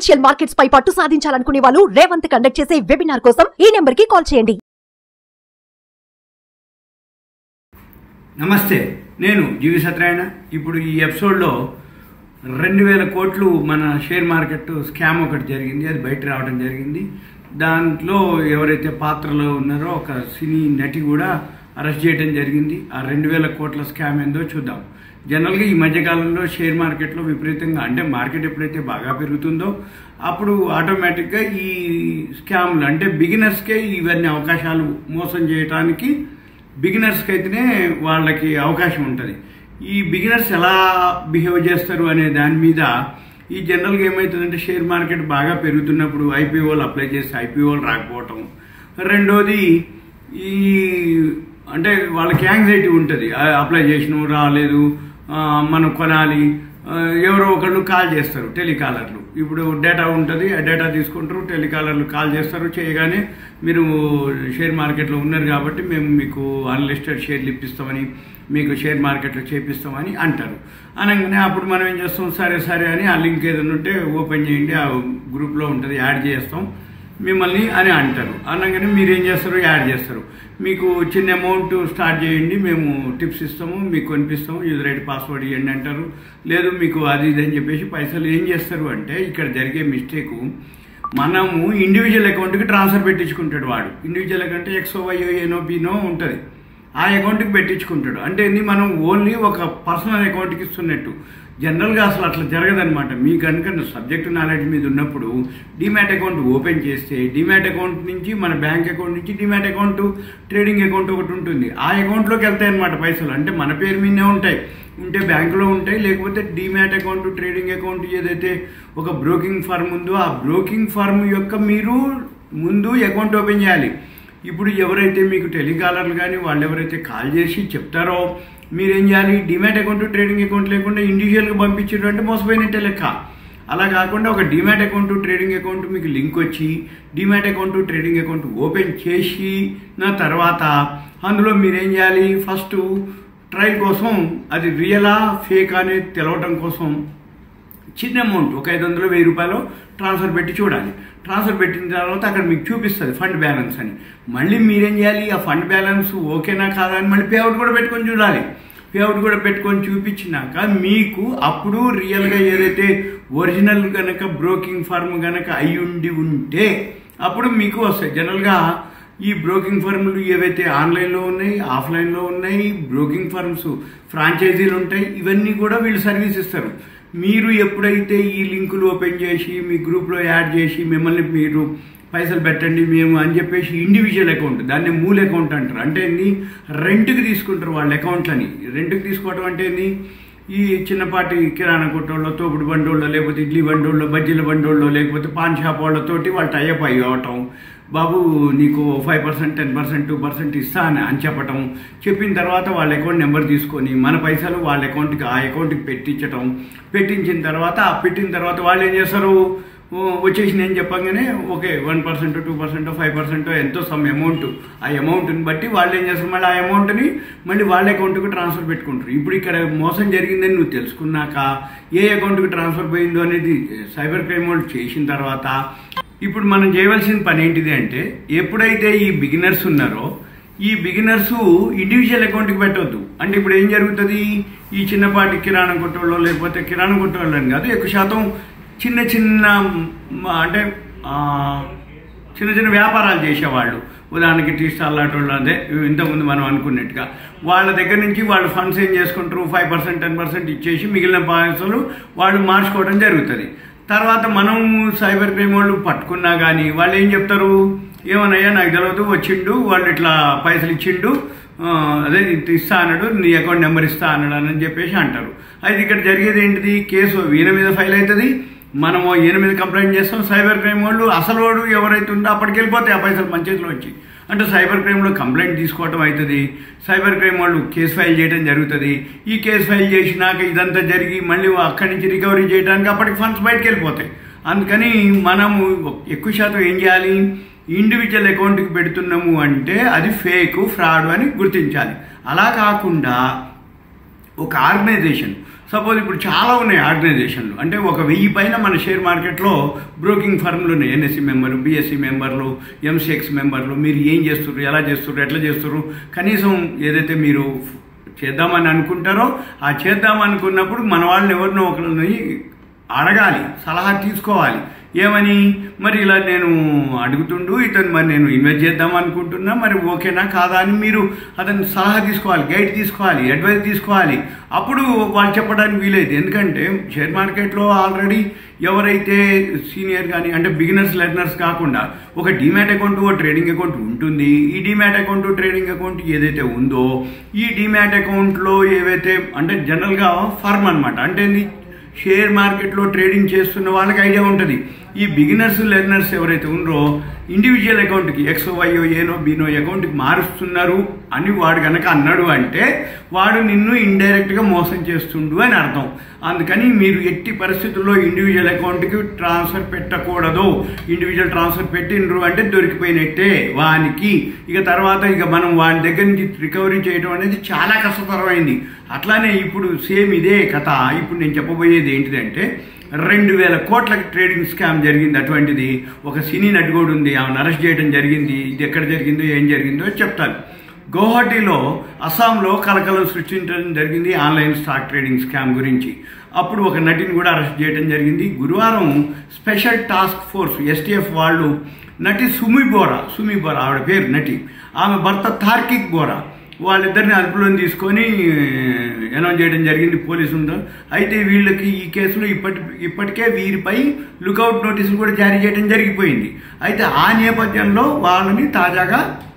financial markets పై పట్టు సాధించాలనుకునే వాళ్ళు Revanth conduct చేసే వెబినార్ కోసం ఈ నెంబర్ కి కాల్ చేయండి నమస్తే నేను జీవి సత్యనారాయణ ఇప్పుడు ఈ ఎపిసోడ్లో రెండు వేల కోట్లు మన షేర్ మార్కెట్ స్కామ్ ఒకటి జరిగింది అది బయట రావడం జరిగింది దాంట్లో ఎవరైతే పాత్రలో ఉన్నారో ఒక సినీ నటి కూడా అరెస్ట్ చేయడం జరిగింది ఆ రెండు వేల కోట్ల స్కామ్ ఏందో చూద్దాం జనరల్గా ఈ మధ్యకాలంలో షేర్ మార్కెట్లో విపరీతంగా అంటే మార్కెట్ ఎప్పుడైతే బాగా పెరుగుతుందో అప్పుడు ఆటోమేటిక్గా ఈ స్కామ్లు అంటే బిగినర్స్కే ఇవన్నీ అవకాశాలు మోసం చేయడానికి బిగినర్స్కి అయితేనే వాళ్ళకి అవకాశం ఉంటుంది ఈ బిగినర్స్ ఎలా బిహేవ్ చేస్తారు అనే దాని మీద ఈ జనరల్గా ఏమవుతుందంటే షేర్ మార్కెట్ బాగా పెరుగుతున్నప్పుడు ఐపీఓలు అప్లై చేసి ఐపీఓలు రాకపోవటం రెండోది ఈ అంటే వాళ్ళకి యాంగ్జైటీ ఉంటుంది అప్లై చేసినాం రాలేదు ఆ, మనం కొనాలి ఆ, ఎవరో ఒకళ్ళు కాల్ చేస్తారు టెలికాలర్లు ఇప్పుడు డేటా ఉంటుంది ఆ డేటా తీసుకుంటారు టెలికాలర్లు కాల్ చేస్తారు చేయగానే మీరు షేర్ మార్కెట్లో ఉన్నారు కాబట్టి మేము మీకు అన్లిస్టెడ్ షేర్లు ఇప్పిస్తామని మీకు షేర్ మార్కెట్లో చేపిస్తామని అంటారు అనగానే అప్పుడు మనం ఏం చేస్తాం సరే సరే అని ఆ లింక్ ఏదైనా ఉంటే ఓపెన్ చేయండి ఆ గ్రూప్లో ఉంటుంది యాడ్ చేస్తాం మిమ్మల్ని అని అంటారు అనగానే మీరు ఏం చేస్తారు యాడ్ చేస్తారు మీకు చిన్న అమౌంట్ స్టార్ట్ చేయండి మేము టిప్స్ ఇస్తాము మీకు కొనిపిస్తాము యూజర్ ఐడి పాస్వర్డ్ ఇవ్వండి అంటారు లేదు మీకు అది ఇది అని చెప్పేసి పైసలు ఏం చేస్తారు అంటే ఇక్కడ జరిగే మిస్టేకు మనము ఇండివిజువల్ అకౌంట్కి ట్రాన్స్ఫర్ పెట్టించుకుంటాడు వాడు ఇండివిజువల్ అకౌంట్ ఎక్సో వైఓ ఏనో బీనో ఉంటుంది ఆ అకౌంట్కి పెట్టించుకుంటాడు అంటే ఏంది మనం ఓన్లీ ఒక పర్సనల్ అకౌంట్కి ఇస్తున్నట్టు జనరల్గా అసలు అట్లా జరగదనమాట మీ కనుక సబ్జెక్ట్ నాలెడ్జ్ మీద ఉన్నప్పుడు డిమ్యాట్ అకౌంట్ ఓపెన్ చేస్తే డిమ్యాట్ అకౌంట్ నుంచి మన బ్యాంక్ అకౌంట్ నుంచి డిమ్యాట్ అకౌంట్ ట్రేడింగ్ అకౌంట్ ఒకటి ఉంటుంది ఆ అకౌంట్లోకి వెళ్తాయి అనమాట పైసలు అంటే మన పేరు మీదనే ఉంటాయి ఉంటే బ్యాంకులో ఉంటాయి లేకపోతే డిమ్యాట్ అకౌంట్ ట్రేడింగ్ అకౌంట్ ఏదైతే ఒక బ్రోకింగ్ ఫర్మ్ ఉందో ఆ బ్రోకింగ్ ఫర్మ్ యొక్క మీరు ముందు అకౌంట్ ఓపెన్ చేయాలి ఇప్పుడు ఎవరైతే మీకు టెలికాలర్లు కానీ వాళ్ళు ఎవరైతే కాల్ చేసి చెప్తారో మీరేం చేయాలి డిమాట్ అకౌంట్ ట్రేడింగ్ అకౌంట్ లేకుండా ఇండివిజువల్గా పంపించారు అంటే మోసపోయినట్టే లెక్క అలా కాకుండా ఒక డిమాట్ అకౌంట్ ట్రేడింగ్ అకౌంట్ మీకు లింక్ వచ్చి demat account trading account open చేసి నా తర్వాత అందులో మీరేం చేయాలి ఫస్ట్ ట్రయల్ కోసం అది రియలా ఫేక్ అనేది తెలవటం కోసం చిన్న అమౌంట్ ఒక ఐదు వందలు వెయ్యి రూపాయలు ట్రాన్స్ఫర్ పెట్టి చూడాలి ట్రాన్స్ఫర్ పెట్టిన తర్వాత అక్కడ మీకు చూపిస్తుంది ఫండ్ బ్యాలెన్స్ అని మళ్ళీ మీరేం చేయాలి ఆ ఫండ్ బ్యాలెన్స్ ఓకేనా కాదా అని మళ్ళీ పేఅవుట్ కూడా పెట్టుకొని చూడాలి పేఅవుట్ కూడా పెట్టుకొని చూపించినాక మీకు అప్పుడు రియల్గా ఏదైతే ఒరిజినల్ కనుక బ్రోకింగ్ ఫర్మ్ కనుక అయి ఉండి ఉంటే అప్పుడు మీకు వస్తాయి జనరల్గా ఈ బ్రోకింగ్ ఫర్మ్లు ఏవైతే ఆన్లైన్లో ఉన్నాయి ఆఫ్లైన్లో ఉన్నాయి బ్రోకింగ్ ఫర్మ్స్ ఫ్రాంచైజీలు ఉంటాయి ఇవన్నీ కూడా వీళ్ళు సర్వీస్ ఇస్తారు మీరు ఎప్పుడైతే ఈ లింకులు ఓపెన్ చేసి మీ గ్రూప్లో యాడ్ చేసి మిమ్మల్ని మీరు పైసలు పెట్టండి మేము అని చెప్పేసి ఇండివిజువల్ అకౌంట్ దాన్ని మూల అకౌంట్ అంటారు అంటే ఏంది రెంట్కి తీసుకుంటారు వాళ్ళ అకౌంట్లని రెంట్కి తీసుకోవడం అంటే ఏంది ఈ చిన్నపాటి కిరాణా కొట్టోళ్ళో తోపుడు బండోళ్ళో లేకపోతే ఇడ్లీ బండోళ్ళో బజ్జీల బండోళ్ళో లేకపోతే పాన్ షాప్ వాళ్ళతోటి వాళ్ళు టైఅప్ అయ్యి అవటం బాబు నీకు five percent ten percent two percent ఇస్తా అని అని చెప్పటం చెప్పిన తర్వాత వాళ్ళ అకౌంట్ నెంబర్ తీసుకొని మన పైసలు వాళ్ళ అకౌంట్కి ఆ అకౌంట్కి పెట్టించటం పెట్టించిన తర్వాత ఆ పెట్టిన తర్వాత వాళ్ళు ఏం చేస్తారు ఓ, వచ్చేసి నేను చెప్పంగానే okay one percent two percent five percent ఎంతో సమ్ అమౌంట్ ఆ అమౌంట్ని బట్టి వాళ్ళు ఏం చేస్తారు మళ్ళీ ఆ అమౌంట్ని మళ్ళీ వాళ్ళ అకౌంట్కి ట్రాన్స్ఫర్ పెట్టుకుంటారు ఇప్పుడు ఇక్కడ మోసం జరిగిందని నువ్వు తెలుసుకున్నాక ఏ అకౌంట్కి ట్రాన్స్ఫర్ పోయిందో అనేది సైబర్ క్రైమ్ వాళ్ళు చేసిన తర్వాత ఇప్పుడు మనం చేయవలసిన పని ఏంటిది అంటే ఎప్పుడైతే ఈ బిగినర్స్ ఉన్నారో ఈ బిగినర్స్ ఇండివిజువల్ అకౌంట్కి పెట్టవద్దు అంటే ఇప్పుడు ఏం జరుగుతుంది ఈ చిన్నపాటి కిరాణా కొట్టోళ్ళు లేకపోతే కిరాణా కొట్టోళ్ళు అని కాదు ఎక్కువ శాతం చిన్న చిన్న మ, అంటే ఆ, చిన్న చిన్న వ్యాపారాలు చేసేవాళ్ళు ఉదాహరణకి టీ స్టాల్ లాంటి వాళ్ళు అదే ఇంతకుముందు మనం అనుకున్నట్టుగా వాళ్ళ దగ్గర నుంచి వాళ్ళు ఫండ్స్ ఏం చేసుకుంటారు ఫైవ్ పర్సెంట్ టెన్ పర్సెంట్ ఇచ్చేసి మిగిలిన పైసలు వాళ్ళు మార్చుకోవడం జరుగుతుంది తర్వాత మనం సైబర్ క్రైమ్ వాళ్ళు పట్టుకున్నా కానీ వాళ్ళు ఏం చెప్తారు ఏమన్నయ్యా నాకు తెలియదు వచ్చిండు వాళ్ళు ఇట్లా పైసలు ఇచ్చిండు ఆ, అదే ఇంత ఇస్తా అన్నాడు నీ అకౌంట్ నెంబర్ ఇస్తా అన్నాడు అని చెప్పేసి అంటారు అయితే ఇక్కడ జరిగేది ఏంటిది కేసు ఈయన మీద ఫైల్ అవుతుంది మనము ఈయన మీద కంప్లైంట్ చేస్తాం సైబర్ క్రైమ్ వాళ్ళు అసలు వాడు ఎవరైతే ఉందో అప్పటికి వెళ్ళిపోతాయి ఆ పైసలు మన చేతిలో వచ్చి అంటే సైబర్ క్రైమ్లో కంప్లైంట్ తీసుకోవటం అవుతుంది సైబర్ క్రైమ్ వాళ్ళు కేసు ఫైల్ చేయడం జరుగుతుంది ఈ కేసు ఫైల్ చేసినాక ఇదంతా జరిగి మళ్ళీ అక్కడి నుంచి రికవరీ చేయడానికి అప్పటికి ఫండ్స్ బయటకు వెళ్ళిపోతాయి అందుకని మనము ఎక్కువ శాతం ఏం చేయాలి ఇండివిజువల్ అకౌంట్కి పెడుతున్నాము అంటే అది ఫేక్ ఫ్రాడ్ అని గుర్తించాలి అలా కాకుండా ఒక ఆర్గనైజేషన్ సపోజ్ ఇప్పుడు చాలా ఉన్నాయి ఆర్గనైజేషన్లు అంటే ఒక వెయ్యి పైన మన షేర్ మార్కెట్లో బ్రోకింగ్ ఫర్మ్లు ఉన్నాయి ఎన్ఎస్సి మెంబర్లు బీఎస్సీ మెంబర్లు ఎంసీఎక్స్ మెంబర్లు మీరు ఏం చేస్తున్నారు ఎలా చేస్తున్నారు ఎట్లా చేస్తున్నారు కనీసం ఏదైతే మీరు చేద్దామని అనుకుంటారో ఆ చేద్దాం అనుకున్నప్పుడు మన వాళ్ళని ఎవరినో ఒకరిని అడగాలి సలహా తీసుకోవాలి ఏమని మరి ఇలా నేను అడుగుతుండు ఇతను మరి నేను ఇన్వెస్ట్ చేద్దాం అనుకుంటున్నా మరి ఓకేనా కాదా అని మీరు అతను సలహా తీసుకోవాలి గైడ్ తీసుకోవాలి అడ్వైస్ తీసుకోవాలి అప్పుడు వాళ్ళు చెప్పడానికి వీలైతే ఎందుకంటే షేర్ మార్కెట్లో ఆల్రెడీ ఎవరైతే సీనియర్ కానీ అంటే బిగినర్స్ లెర్నర్స్ కాకుండా ఒక డిమాట్ అకౌంట్ ఓ ట్రేడింగ్ అకౌంట్ ఉంటుంది ఈ డిమాట్ అకౌంట్ ట్రేడింగ్ అకౌంట్ ఏదైతే ఉందో ఈ డిమాట్ అకౌంట్లో ఏవైతే అంటే జనరల్గా ఫర్మ్ అనమాట అంటే ఏంది షేర్ మార్కెట్లో ట్రేడింగ్ చేస్తున్న వాళ్ళకి ఐడియా ఉంటుంది ఈ బిగినర్స్ లెర్నర్స్ ఎవరైతే ఉన్నారో ఇండివిజువల్ అకౌంట్కి ఎక్స్ వైఓ ఏనో బీనో అకౌంట్కి మారుస్తున్నారు అని వాడు కనుక అన్నాడు అంటే వాడు నిన్ను ఇండైరెక్ట్గా మోసం చేస్తుండు అని అర్థం అందుకని మీరు ఎట్టి పరిస్థితుల్లో ఇండివిజువల్ అకౌంట్కి ట్రాన్స్ఫర్ పెట్టకూడదు ఇండివిజువల్ ట్రాన్స్ఫర్ పెట్టినరు అంటే దొరికిపోయినట్టే వానికి ఇక తర్వాత ఇక మనం వాని దగ్గర నుంచి రికవరీ చేయడం అనేది చాలా కష్టతరమైంది అట్లానే ఇప్పుడు సేమ్ ఇదే కథ ఇప్పుడు నేను చెప్పబోయేది ఏంటిదంటే రెండు వేల కోట్ల ట్రేడింగ్ స్కామ్ జరిగింది అటువంటిది ఒక సినీ నటుగోడు ఉంది ఆమెను అరెస్ట్ చేయడం జరిగింది ఇది ఎక్కడ జరిగిందో ఏం జరిగిందో చెప్తాను గౌహటిలో అస్సాంలో కలకలం సృష్టించడం జరిగింది ఆన్లైన్ స్టాక్ ట్రేడింగ్ స్కామ్ గురించి అప్పుడు ఒక నటిని కూడా అరెస్ట్ చేయడం జరిగింది గురువారం స్పెషల్ టాస్క్ ఫోర్స్ ఎస్టీఎఫ్ వాళ్ళు నటి సుమి బోరా సుమి బోరా ఆవిడ పేరు నటి ఆమె భర్త తార్కిక్ బోరా వాళ్ళిద్దరిని అదుపులోకి తీసుకొని అనౌన్స్ చేయడం జరిగింది పోలీసులతో అయితే వీళ్ళకి ఈ కేసులో ఇప్పటి ఇప్పటికే వీరిపై లుకౌట్ నోటీసులు కూడా జారీ చేయడం జరిగిపోయింది అయితే ఆ నేపథ్యంలో వాళ్ళని తాజాగా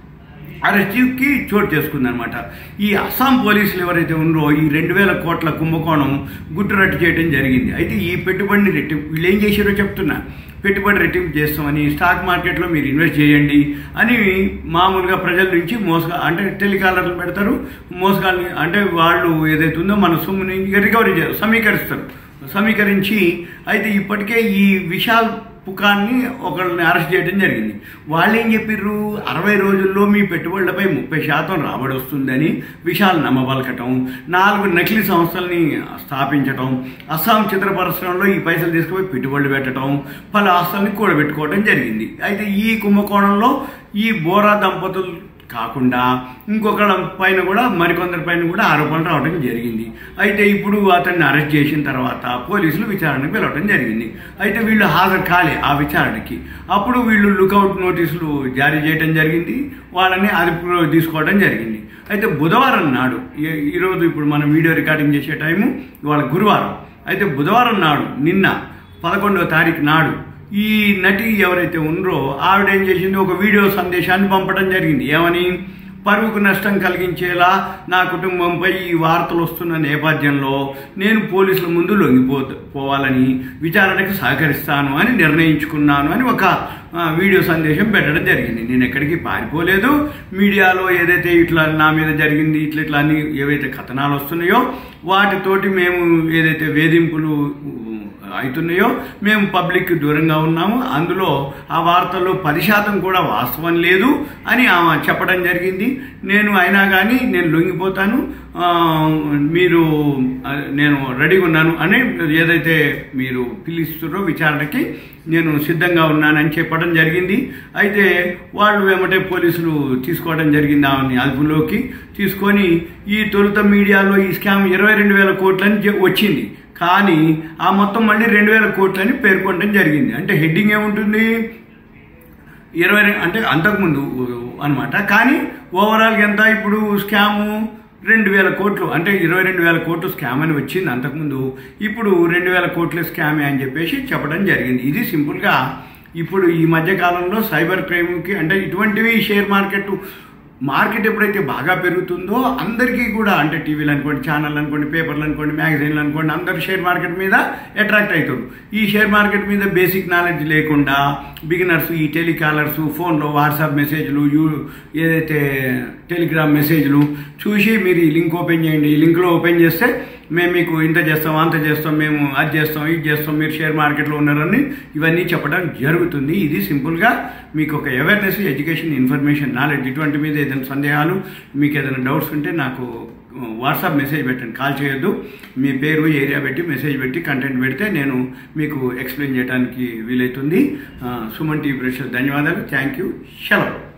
అరెస్ట్కి చోటు చేసుకుందనమాట ఈ అస్సాం పోలీసులు ఎవరైతే ఉన్నారో ఈ రెండు వేల కోట్ల కుంభకోణం గుట్టురట్టు చేయడం జరిగింది అయితే ఈ పెట్టుబడిని రెట్టి వీళ్ళు ఏం చేశారో చెప్తున్నా పెట్టుబడి రెట్టింపు చేస్తామని స్టాక్ మార్కెట్లో మీరు ఇన్వెస్ట్ చేయండి అని మామూలుగా ప్రజల నుంచి మోసగా అంటే టెలికాలర్లు పెడతారు మోసగాల్ని అంటే వాళ్ళు ఏదైతే ఉందో మన సొమ్ముని రికవరీ చేస్తారు సమీకరిస్తారు సమీకరించి అయితే ఇప్పటికే ఈ విశాల్ పుకాన్ని ఒకళ్ళని అరెస్ట్ చేయడం జరిగింది వాళ్ళు ఏం చెప్పిర్రు అరవై రోజుల్లో మీ పెట్టుబడులపై ముప్పై శాతం రాబడి వస్తుందని విశాల్ నమ్మబలకటం నాలుగు నకిలీ సంస్థల్ని స్థాపించటం అస్సాం చిత్ర పరిశ్రమలో ఈ పైసలు తీసుకుపోయి పెట్టుబడులు పెట్టడం పలు ఆస్తుల్ని కూడబెట్టుకోవడం జరిగింది అయితే ఈ కుంభకోణంలో ఈ బోరా దంపతులు కాకుండా ఇంకొకళ్ళ పైన కూడా మరికొందరి పైన కూడా ఆరోపణలు రావడం జరిగింది అయితే ఇప్పుడు అతన్ని అరెస్ట్ చేసిన తర్వాత పోలీసులు విచారణకు పిలవడం జరిగింది అయితే వీళ్ళు హాజరు కాలే ఆ విచారణకి అప్పుడు వీళ్ళు లుకౌట్ నోటీసులు జారీ చేయడం జరిగింది వాళ్ళని అదుపులో తీసుకోవడం జరిగింది అయితే బుధవారం నాడు ఈ- ఈరోజు ఇప్పుడు మనం వీడియో రికార్డింగ్ చేసే టైము ఇవాళ గురువారం అయితే బుధవారం నాడు నిన్న పదకొండవ తారీఖు నాడు ఈ నటి ఎవరైతే ఉన్నారో ఆవిడ ఏం చేసింది ఒక వీడియో సందేశాన్ని పంపడం జరిగింది ఏమని పరువుకు నష్టం కలిగించేలా నా కుటుంబంపై ఈ వార్తలు వస్తున్న నేపథ్యంలో నేను పోలీసుల ముందు లొంగిపో పోవాలని విచారణకు సహకరిస్తాను అని నిర్ణయించుకున్నాను అని ఒక ఆ, వీడియో సందేశం పెట్టడం జరిగింది నేను ఎక్కడికి పారిపోలేదు మీడియాలో ఏదైతే ఇట్లా నా మీద జరిగింది ఇట్లా ఇట్లా అని ఏవైతే కథనాలు వస్తున్నాయో వాటితోటి మేము ఏదైతే వేధింపులు అవుతున్నాయో మేము పబ్లిక్ దూరంగా ఉన్నాము అందులో ఆ వార్తల్లో పది శాతం కూడా వాస్తవం లేదు అని ఆమె చెప్పడం జరిగింది నేను అయినా కానీ నేను లొంగిపోతాను ఆ, మీరు ఆ, నేను రెడీగా ఉన్నాను అని ఏదైతే మీరు పిలుస్తున్నారో విచారణకి నేను సిద్ధంగా ఉన్నానని చెప్పడం జరిగింది అయితే వాళ్ళు వెంబటే పోలీసులు తీసుకోవడం జరిగింది ఆమెని అదుపులోకి తీసుకొని ఈ తొలుత మీడియాలో ఈ స్కామ్ ఇరవై రెండు వేల కోట్లని చె- వచ్చింది కానీ ఆ మొత్తం మళ్ళీ రెండు వేల కోట్లని పేర్కొనడం జరిగింది అంటే హెడ్డింగ్ ఏముంటుంది ఇరవై రె- అంటే అంతకుముందు అనమాట కానీ ఓవరాల్గా ఎంత ఇప్పుడు స్కాము రెండు వేల కోట్లు అంటే ఇరవై రెండు వేల కోట్లు స్కామ్ అని వచ్చింది అంతకుముందు ఇప్పుడు రెండు వేల కోట్ల స్కామే అని చెప్పేసి చెప్పడం జరిగింది ఇది సింపుల్గా ఇప్పుడు ఈ మధ్య కాలంలో సైబర్ క్రైమ్కి అంటే ఇటువంటివి షేర్ మార్కెట్ మార్కెట్ ఎప్పుడైతే బాగా పెరుగుతుందో అందరికీ కూడా అంటే టీవీలు అనుకోండి ఛానల్ అనుకోండి పేపర్లు అనుకోండి మ్యాగజైన్లు అనుకోండి అందరు షేర్ మార్కెట్ మీద అట్రాక్ట్ అవుతారు ఈ షేర్ మార్కెట్ మీద బేసిక్ నాలెడ్జ్ లేకుండా బిగినర్స్ ఈ టెలికాలర్స్ ఫోన్లో వాట్సాప్ మెసేజ్లు యూ ఏదైతే టెలిగ్రామ్ మెసేజ్లు చూసి మీరు ఈ లింక్ ఓపెన్ చేయండి ఈ లింక్లో ఓపెన్ చేస్తే మేము మీకు ఇంత చేస్తాం అంత చేస్తాం మేము అది చేస్తాం ఇది చేస్తాం మీరు షేర్ మార్కెట్లో ఉన్నారని ఇవన్నీ చెప్పడం జరుగుతుంది ఇది సింపుల్గా మీకు ఒక అవేర్నెస్ ఎడ్యుకేషన్ ఇన్ఫర్మేషన్ నాలెడ్జ్ ఇటువంటి మీద ఏదైనా సందేహాలు మీకు ఏదైనా డౌట్స్ ఉంటే నాకు వాట్సాప్ మెసేజ్ పెట్టండి కాల్ చేయొద్దు మీ పేరు ఏరియా పెట్టి మెసేజ్ పెట్టి కంటెంట్ పెడితే నేను మీకు ఎక్స్ప్లెయిన్ చేయడానికి వీలవుతుంది ఆ, సుమన్ టీవీ ప్రేక్షకులకు ధన్యవాదాలు థ్యాంక్ యూ సెలవు